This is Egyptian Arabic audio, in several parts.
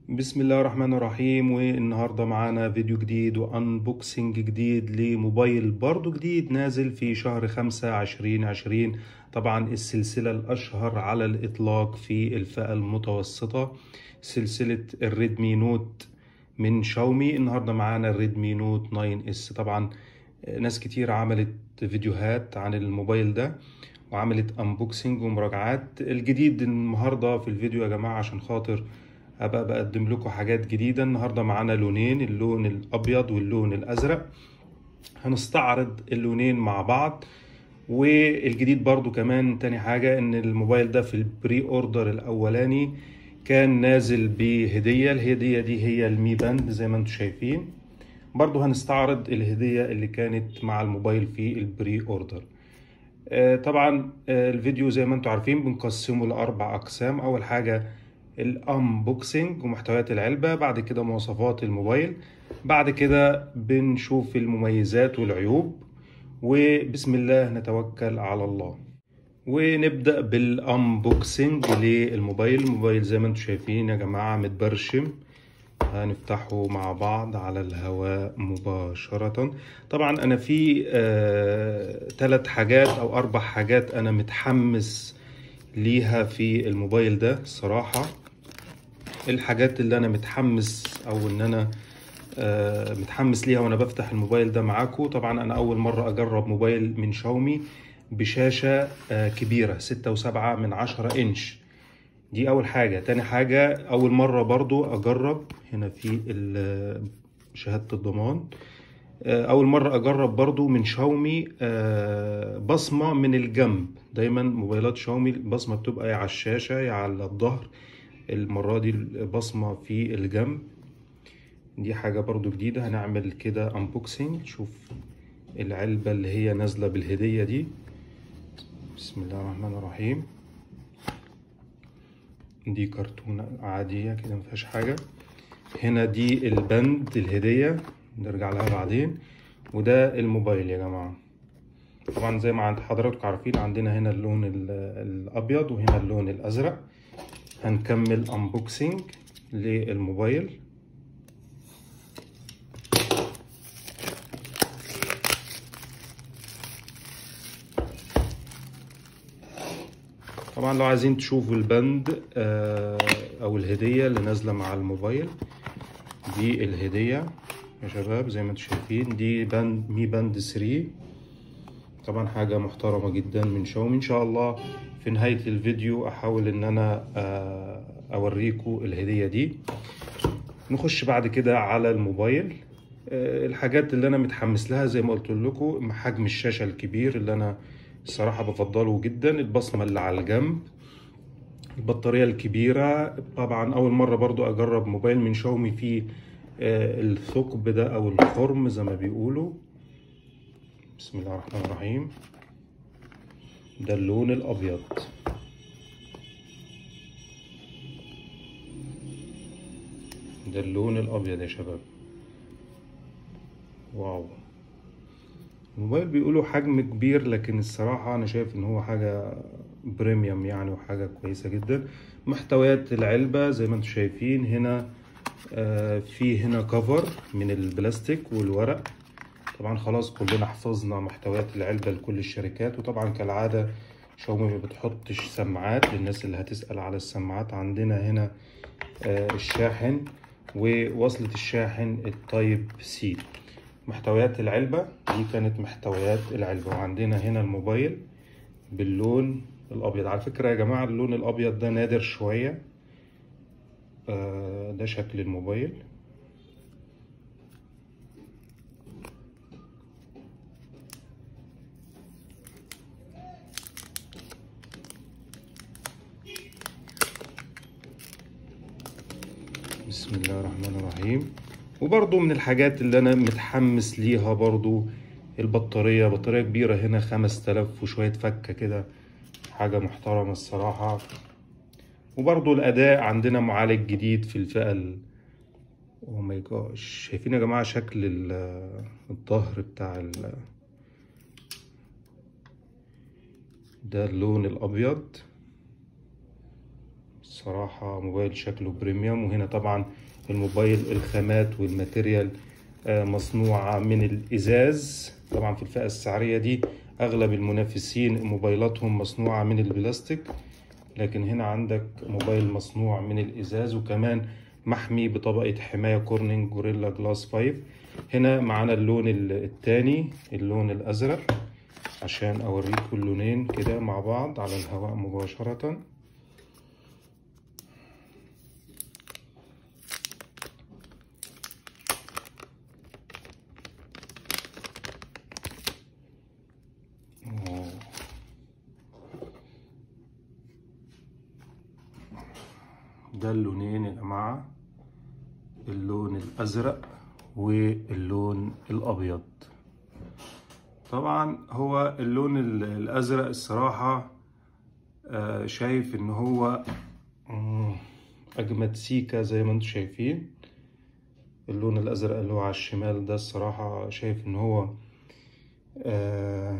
بسم الله الرحمن الرحيم والنهاردة معانا فيديو جديد وانبوكسنج جديد لموبايل برضو جديد نازل في شهر خمسة عشرين عشرين طبعا السلسلة الأشهر على الإطلاق في الفئة المتوسطة سلسلة الريدمي نوت من شاومي النهاردة معانا الريدمي نوت 9 اس طبعا ناس كتير عملت فيديوهات عن الموبايل ده وعملت انبوكسنج ومراجعات الجديد النهارده في الفيديو يا جماعه عشان خاطر ابقى بقدم لكم حاجات جديده النهارده معانا لونين اللون الابيض واللون الازرق هنستعرض اللونين مع بعض والجديد برضو كمان تاني حاجة ان الموبايل ده في البري اوردر الاولاني كان نازل بهدية الهدية دي هي المي باند زي ما انتم شايفين برضو هنستعرض الهدية اللي كانت مع الموبايل في البري اوردر طبعا الفيديو زي ما انتم عارفين بنقسمه لاربع اقسام اول حاجه الانبوكسنج ومحتويات العلبه بعد كده مواصفات الموبايل بعد كده بنشوف المميزات والعيوب وبسم الله نتوكل على الله ونبدا بالانبوكسنج للموبايل الموبايل زي ما انتم شايفين يا جماعه متبرشم هنفتحه مع بعض على الهواء مباشرة طبعا أنا في ثلاث آه حاجات أو أربع حاجات أنا متحمس ليها في الموبايل ده الصراحة الحاجات اللي أنا متحمس أو إن أنا آه متحمس ليها وأنا بفتح الموبايل ده معاكم طبعا أنا أول مرة أجرب موبايل من شاومي بشاشة آه كبيرة ستة وسبعة من عشرة إنش دي اول حاجة تاني حاجة اول مرة برضو اجرب هنا في شهادة الضمان اول مرة اجرب برضو من شاومي بصمة من الجنب دايما موبايلات شاومي البصمة بتبقى يا على الشاشة يا على الظهر المرة دي البصمة في الجنب دي حاجة برضو جديدة هنعمل كده انبوكسنج شوف العلبة اللي هي نازلة بالهدية دي بسم الله الرحمن الرحيم دي كرتونة عادية كده مفيهاش حاجة هنا دي البند الهدية نرجع لها بعدين وده الموبايل يا جماعة طبعا زي ما عند حضراتكم عارفين عندنا هنا اللون الأبيض وهنا اللون الأزرق هنكمل انبوكسنج للموبايل طبعا لو عايزين تشوفوا البند او الهديه اللي نازله مع الموبايل دي الهديه يا شباب زي ما انتم شايفين دي بند مي باند 3 طبعا حاجه محترمه جدا من شاومي ان شاء الله في نهايه الفيديو احاول ان انا اوريكم الهديه دي نخش بعد كده على الموبايل الحاجات اللي انا متحمس لها زي ما قلت لكم حجم الشاشه الكبير اللي انا الصراحة بفضله جدا البصمة اللي على الجنب البطارية الكبيرة طبعا أول مرة برضو أجرب موبايل من شاومي فيه الثقب ده أو الخرم زي ما بيقولوا بسم الله الرحمن الرحيم ده اللون الأبيض ده اللون الأبيض يا شباب واو الموبايل بيقولوا حجم كبير لكن الصراحة أنا شايف إن هو حاجة بريميوم يعني وحاجة كويسة جدا محتويات العلبة زي ما انتم شايفين هنا آه في هنا كفر من البلاستيك والورق طبعا خلاص كلنا حفظنا محتويات العلبة لكل الشركات وطبعا كالعادة شاومي ما بتحطش سماعات للناس اللي هتسأل على السماعات عندنا هنا آه الشاحن ووصلة الشاحن التايب سي محتويات العلبة دي كانت محتويات العلبة وعندنا هنا الموبايل باللون الأبيض على فكرة يا جماعة اللون الأبيض ده نادر شوية آه ده شكل الموبايل بسم الله الرحمن الرحيم وبرضو من الحاجات اللي انا متحمس ليها برضو البطارية بطارية كبيرة هنا خمس تلاف وشوية فكة كده حاجة محترمة الصراحة وبرضو الأداء عندنا معالج جديد في الفئة ال او ماي جاش شايفين يا جماعة شكل الظهر بتاع ال ده اللون الأبيض صراحة موبايل شكله بريميوم وهنا طبعا الموبايل الخامات والماتيريال آه، مصنوعة من الإزاز طبعا في الفئة السعرية دي أغلب المنافسين موبايلاتهم مصنوعة من البلاستيك لكن هنا عندك موبايل مصنوع من الإزاز وكمان محمي بطبقة حماية كورنينج جوريلا جلاس 5 هنا معانا اللون التاني اللون الأزرق عشان أوريكم اللونين كده مع بعض على الهواء مباشرة ده اللونين يا جماعة اللون الأزرق واللون الأبيض طبعا هو اللون الأزرق الصراحة آه، شايف إن هو أجمد سيكا زي ما انتم شايفين اللون الأزرق اللي هو على الشمال ده الصراحة شايف إن هو آه،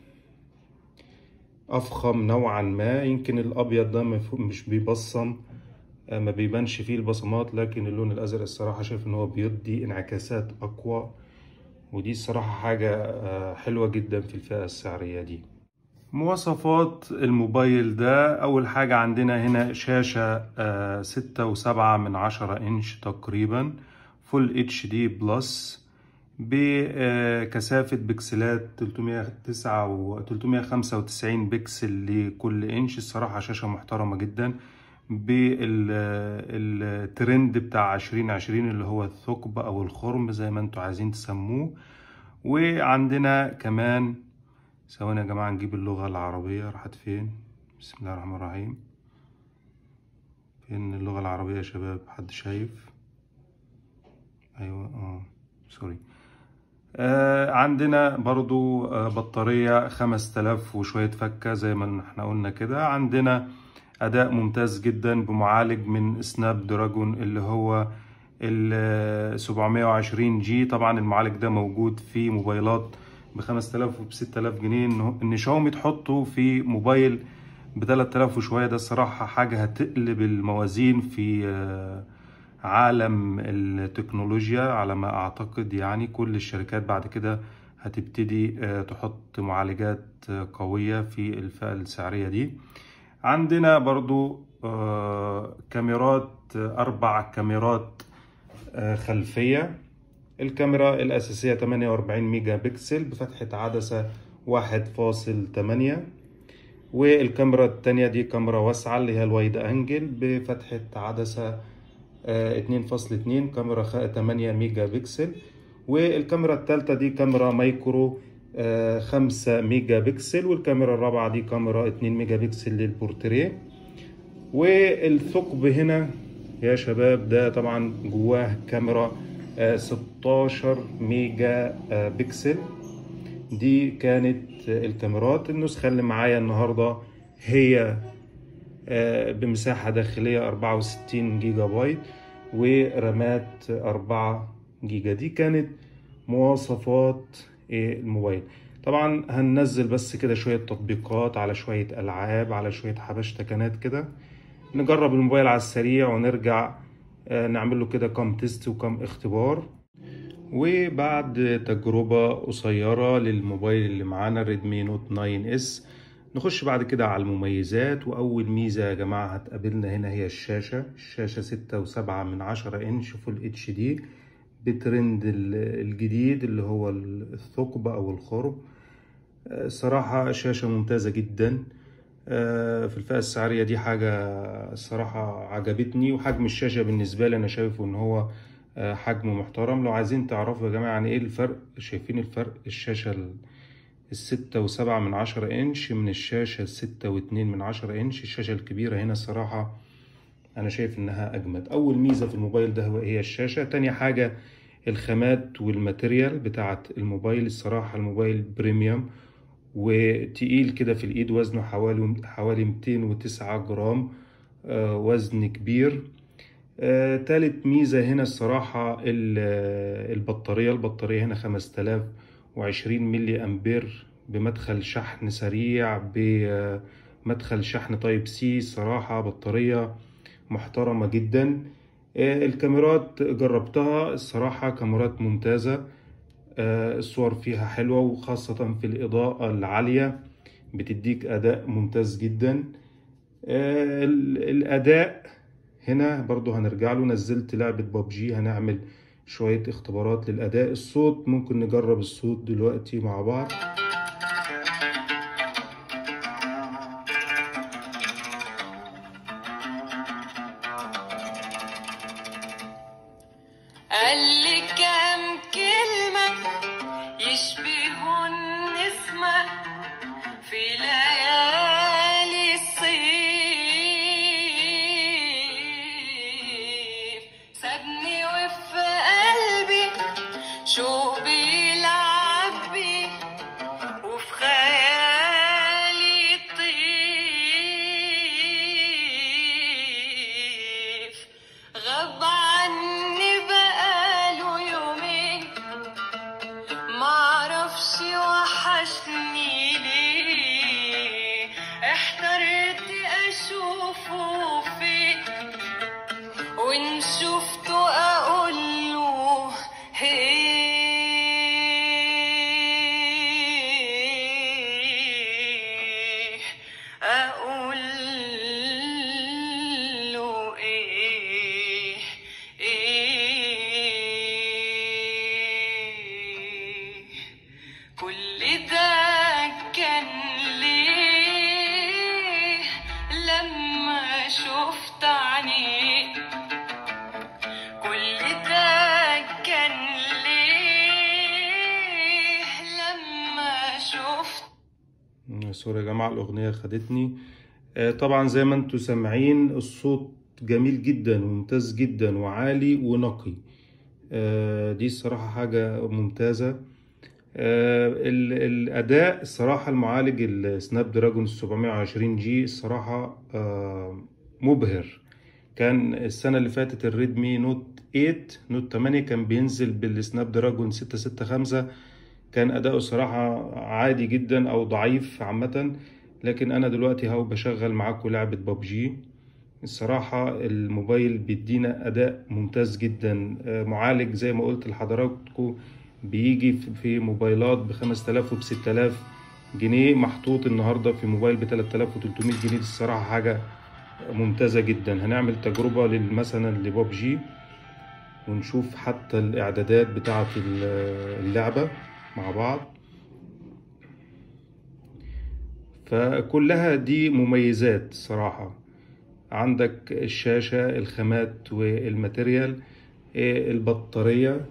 أفخم نوعا ما يمكن الأبيض ده مش بيبصم آه، ما بيبانش فيه البصمات لكن اللون الازرق الصراحه شايف ان هو بيدي انعكاسات اقوى ودي الصراحه حاجه آه، حلوه جدا في الفئه السعريه دي مواصفات الموبايل ده اول حاجه عندنا هنا شاشه آه، ستة وسبعة من عشرة انش تقريبا فول اتش دي بلس بكثافة بكسلات 309 و 395 بكسل لكل انش الصراحة شاشة محترمة جدا بالترند بتاع عشرين عشرين اللي هو الثقب أو الخرم زي ما انتوا عايزين تسموه وعندنا كمان ثواني يا جماعة نجيب اللغة العربية راحت فين بسم الله الرحمن الرحيم فين اللغة العربية يا شباب حد شايف أيوة اه سوري آه عندنا برضو آه بطارية خمس تلاف وشوية فكة زي ما احنا قلنا كده عندنا أداء ممتاز جدا بمعالج من سناب دراجون اللي هو ال 720 جي طبعا المعالج ده موجود في موبايلات ب 5000 وب 6000 جنيه ان شاومي تحطه في موبايل ب 3000 وشويه ده الصراحه حاجه هتقلب الموازين في آه، عالم التكنولوجيا على ما اعتقد يعني كل الشركات بعد كده هتبتدي آه، تحط معالجات آه، قويه في الفئه السعريه دي عندنا برضو آه، كاميرات أربع كاميرات آه، خلفية الكاميرا الأساسية 48 ميجا بكسل بفتحة عدسة 1.8 والكاميرا التانية دي كاميرا واسعة اللي هي الوايد أنجل بفتحة عدسة 2.2 آه، كاميرا 8 ميجا بكسل والكاميرا التالتة دي كاميرا مايكرو آه، خمسة ميجا بكسل والكاميرا الرابعة دي كاميرا اتنين ميجا بكسل للبورتريه والثقب هنا يا شباب ده طبعا جواه كاميرا آه، ستاشر ميجا آه، بكسل دي كانت الكاميرات النسخة اللي معايا النهاردة هي بمساحة داخلية أربعة وستين جيجا بايت ورامات أربعة جيجا دي كانت مواصفات ايه الموبايل طبعا هننزل بس كده شوية تطبيقات على شوية ألعاب على شوية حبشتكنات كده نجرب الموبايل على السريع ونرجع آه، نعمل له كده كام تيست وكام اختبار وبعد تجربة قصيرة للموبايل اللي معانا ريدمي نوت 9 اس نخش بعد كده على المميزات وأول ميزة يا جماعة هتقابلنا هنا هي الشاشة الشاشة ستة وسبعة من عشرة إنش فول اتش دي بترند الجديد اللي هو الثقب او الخرب الصراحة شاشة ممتازة جدا آه، في الفئة السعرية دي حاجة الصراحة عجبتني وحجم الشاشة بالنسبة لي أنا شايفه إن هو آه، حجم محترم لو عايزين تعرفوا يا جماعة يعني إيه الفرق شايفين الفرق الشاشة الستة وسبعة من عشرة إنش من الشاشة الستة واتنين من عشرة إنش الشاشة الكبيرة هنا الصراحة انا شايف انها اجمد اول ميزه في الموبايل ده هي الشاشه تاني حاجه الخامات والماتيريال بتاعه الموبايل الصراحه الموبايل بريميوم وتقيل كده في الايد وزنه حوالي حوالي 209 جرام آه وزن كبير آه تالت ميزة هنا الصراحة البطارية البطارية هنا 5020 ملي أمبير بمدخل شحن سريع بمدخل شحن تايب سي صراحة بطارية محترمة جدا آه، الكاميرات جربتها الصراحة كاميرات ممتازة آه، الصور فيها حلوة وخاصة في الإضاءة العالية بتديك أداء ممتاز جدا آه، ال- الأداء هنا برضو هنرجع له نزلت لعبة ببجي هنعمل شوية اختبارات للأداء الصوت ممكن نجرب الصوت دلوقتي مع بعض قال لي كام كلمة يشبهوا النسمة في ليالي الصيف سابني وفي قلبي شو بيلعب بي وفي خيالي طيف غاب عني بقاله يومين معرفش وحشني ليه احترت اشوفه فين وان شفته اقول له ايه اقول له ايه ايه كل ده كان ليه لما شفت عينيه كل ده كان ليه لما شفت سوري يا جماعة الأغنية خدتني آه، طبعا زي ما انتوا سامعين الصوت جميل جدا وممتاز جدا وعالي ونقي آه، دي الصراحة حاجة ممتازة آه، ال- الأداء الصراحة المعالج السناب دراجون 720 جي الصراحة آه، مبهر كان السنة اللي فاتت الريدمي نوت 8 نوت 8 كان بينزل بالسناب دراجون 665 كان أداؤه صراحة عادي جدا أو ضعيف عامة لكن أنا دلوقتي هو بشغل معاكم لعبة ببجي الصراحة الموبايل بيدينا أداء ممتاز جدا آه، معالج زي ما قلت لحضراتكم بيجي في- في موبايلات ب 5000 وب 6000 جنيه محطوط النهاردة في موبايل ب 3300 جنيه دي الصراحة حاجة ممتازة جدا هنعمل تجربة لل- مثلا لببجي ونشوف حتى الإعدادات بتاعة ال- اللعبة مع بعض فكلها دي مميزات صراحة عندك الشاشة الخامات والماتيريال إيه، البطارية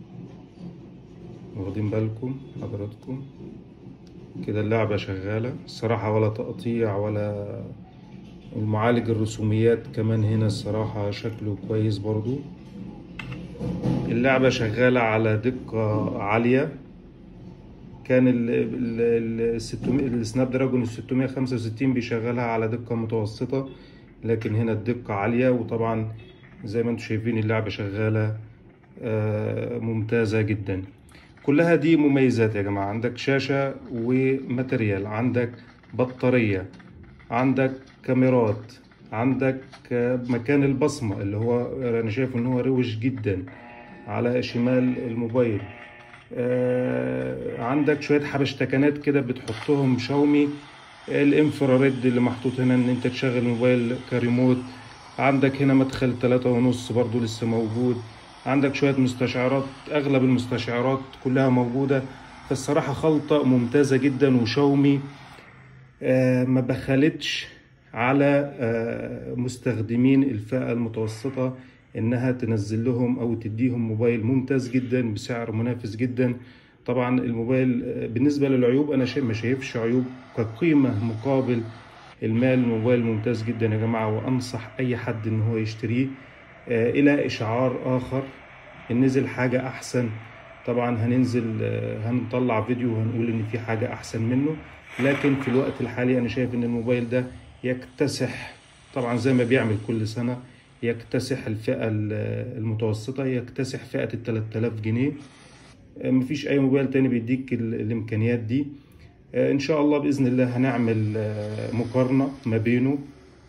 واخدين بالكم حضراتكم كده اللعبة شغالة الصراحة ولا تقطيع ولا المعالج الرسوميات كمان هنا الصراحة شكله كويس برضو اللعبة شغالة على دقة عالية كان ال ال ال 600 السناب دراجون ال 665 بيشغلها على دقة متوسطة لكن هنا الدقة عالية وطبعا زي ما انتم شايفين اللعبة شغالة آه، ممتازة جدا كلها دي مميزات يا جماعة عندك شاشة وماتريال عندك بطارية عندك كاميرات عندك آه، مكان البصمة اللي هو أنا شايف إن هو روش جدا على شمال الموبايل آه، عندك شوية حبشتكنات كده بتحطهم شاومي الانفراريد اللي محطوط هنا ان انت تشغل الموبايل كريموت عندك هنا مدخل تلاتة ونص برضو لسه موجود عندك شوية مستشعرات اغلب المستشعرات كلها موجودة فالصراحة خلطة ممتازة جدا وشاومي آه، ما بخلتش على آه، مستخدمين الفئة المتوسطة انها تنزل لهم او تديهم موبايل ممتاز جدا بسعر منافس جدا طبعا الموبايل آه، بالنسبة للعيوب انا شايف ما شايفش عيوب كقيمة مقابل المال الموبايل ممتاز جدا يا جماعة وانصح اي حد ان هو يشتريه آه، الى اشعار اخر ان نزل حاجة احسن طبعا هننزل آه، هنطلع فيديو وهنقول ان في حاجة احسن منه لكن في الوقت الحالي انا شايف ان الموبايل ده يكتسح طبعا زي ما بيعمل كل سنة يكتسح الفئة ال- المتوسطة يكتسح فئة ال 3000 جنيه آه، مفيش اي موبايل تاني بيديك ال- الامكانيات دي آه، ان شاء الله باذن الله هنعمل آه، مقارنة ما بينه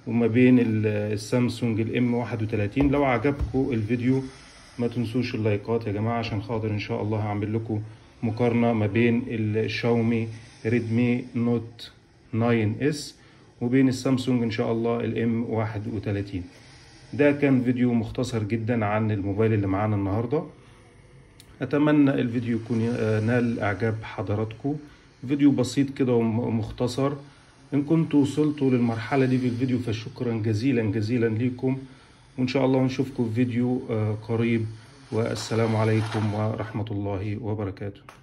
وما بين ال- السامسونج الام 31 لو عجبكم الفيديو ما تنسوش اللايكات يا جماعة عشان خاطر ان شاء الله هعمل لكم مقارنة ما بين الشاومي ريدمي نوت 9 اس وبين السامسونج ان شاء الله الام 31 ده كان فيديو مختصر جدا عن الموبايل اللي معانا النهارده اتمنى الفيديو يكون آه، نال اعجاب حضراتكم فيديو بسيط كده ومختصر ان كنتوا وصلتوا للمرحله دي في الفيديو فشكرا جزيلا جزيلا ليكم وان شاء الله نشوفكم في فيديو آه، قريب والسلام عليكم ورحمه الله وبركاته